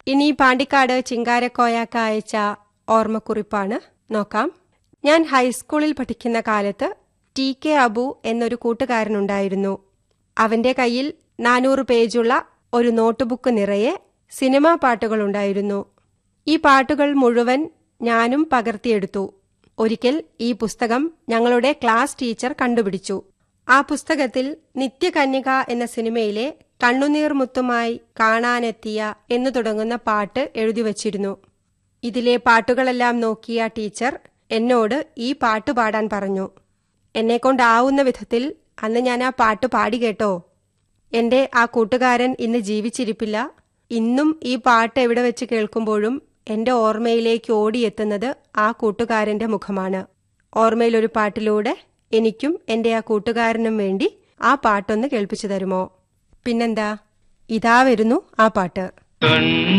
ഇനി പാണ്ടിക്കാട് ചിങ്കാരക്കോയാക്ക അയച്ച ഓർമ്മക്കുറിപ്പാണ് നോക്കാം ഞാൻ ഹൈസ്കൂളിൽ പഠിക്കുന്ന കാലത്ത് ടി കെ അബു എന്നൊരു കൂട്ടുകാരനുണ്ടായിരുന്നു അവന്റെ കയ്യിൽ നാനൂറ് പേജുള്ള ഒരു നോട്ട്ബുക്ക് നിറയെ സിനിമാ പാട്ടുകളുണ്ടായിരുന്നു ഈ പാട്ടുകൾ മുഴുവൻ ഞാനും പകർത്തിയെടുത്തു ഒരിക്കൽ ഈ പുസ്തകം ഞങ്ങളുടെ ക്ലാസ് ടീച്ചർ കണ്ടുപിടിച്ചു ആ പുസ്തകത്തിൽ നിത്യകന്യക എന്ന സിനിമയിലെ കണ്ണുനീർ മുത്തുമായി കാണാനെത്തിയ എന്നു തുടങ്ങുന്ന പാട്ട് എഴുതി വച്ചിരുന്നു ഇതിലെ പാട്ടുകളെല്ലാം നോക്കിയ ടീച്ചർ എന്നോട് ഈ പാട്ട് പാടാൻ പറഞ്ഞു എന്നെക്കൊണ്ടാവുന്ന വിധത്തിൽ അന്ന് ഞാൻ ആ പാട്ട് പാടി കേട്ടോ എന്റെ ആ കൂട്ടുകാരൻ ഇന്ന് ജീവിച്ചിരിപ്പില്ല ഇന്നും ഈ പാട്ട് എവിടെ വെച്ച് കേൾക്കുമ്പോഴും എന്റെ ഓർമ്മയിലേക്ക് ഓടിയെത്തുന്നത് ആ കൂട്ടുകാരന്റെ മുഖമാണ് ഓർമ്മയിലൊരു പാട്ടിലൂടെ എനിക്കും എന്റെ ആ കൂട്ടുകാരനും വേണ്ടി ആ പാട്ടൊന്ന് കേൾപ്പിച്ചു തരുമോ പിന്നെന്താ ഇതാ വരുന്നു ആ പാട്ട്